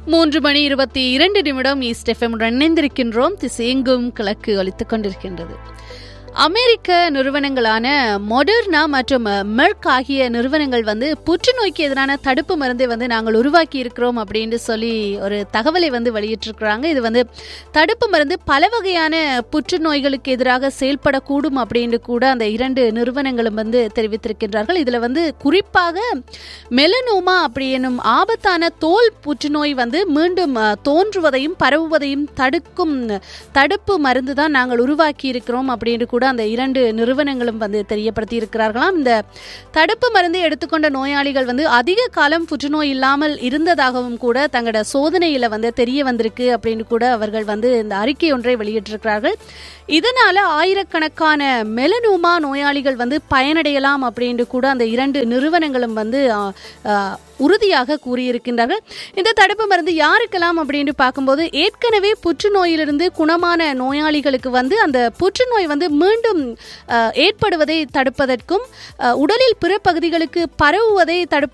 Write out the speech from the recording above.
மூன்று மணி இருபத்தி இரண்டு நிமிடம் ஈஸ்ட் எஃப்எம் இணைந்திருக்கின்றோம் திசையெங்கும் கிழக்கு ஒலித்துக் கொண்டிருக்கின்றது அமெரிக்க நிறுவனங்களான மொடர்னா மற்றும் மெர்க் ஆகிய நிறுவனங்கள் வந்து புற்றுநோய்க்கு எதிரான தடுப்பு மருந்தை வந்து நாங்கள் உருவாக்கி இருக்கிறோம் அப்படின்னு சொல்லி ஒரு தகவலை வந்து வெளியிட்டிருக்கிறாங்க இது வந்து தடுப்பு மருந்து பல வகையான புற்றுநோய்களுக்கு எதிராக செயல்படக்கூடும் அப்படின்னு கூட அந்த இரண்டு நிறுவனங்களும் வந்து தெரிவித்திருக்கின்றார்கள் இதில் வந்து குறிப்பாக மெலனோமா அப்படி எனும் ஆபத்தான தோல் புற்றுநோய் வந்து மீண்டும் அஹ், தோன்றுவதையும் பரவுவதையும் தடுக்கும் தடுப்பு மருந்து தான் நாங்கள் உருவாக்கி இருக்கிறோம் அப்படின்னு கூட அந்த இரண்டு நிறுவனங்களும் வந்து தெரியப்படுத்தி இருக்கிறார்களாம் இந்த தடுப்பு மருந்தை எடுத்துக்கொண்ட நோயாளிகள் வந்து அதிக காலம் புற்றுநோய் இல்லாமல் இருந்ததாகவும் கூட தங்களோட சோதனையில வந்து தெரிய வந்திருக்கு அப்படின்னு கூட அவர்கள் வந்து இந்த அறிக்கை ஒன்றை வெளியிட்டிருக்கிறார்கள் இதனால ஆயிரக்கணக்கான மெலனோமா நோயாளிகள் வந்து பயனடையலாம் அப்படின்னு கூட அந்த இரண்டு நிறுவனங்களும் வந்து ஆ, ஆ, உறுதியாக கூறியிருக்கின்றார்கள் இந்த தடுப்பு மருந்து யாருக்கெல்லாம் அப்படின்னு பார்க்கும்போது ஏற்கனவே புற்றுநோயிலிருந்து குணமான நோயாளிகளுக்கு வந்து அந்த புற்றுநோய் வந்து மீண்டும் ஆ, ஏற்படுவதை தடுப்பதற்கும் ஆ, உடலில் பிற பகுதிகளுக்கு பரவுவதை தடுப்ப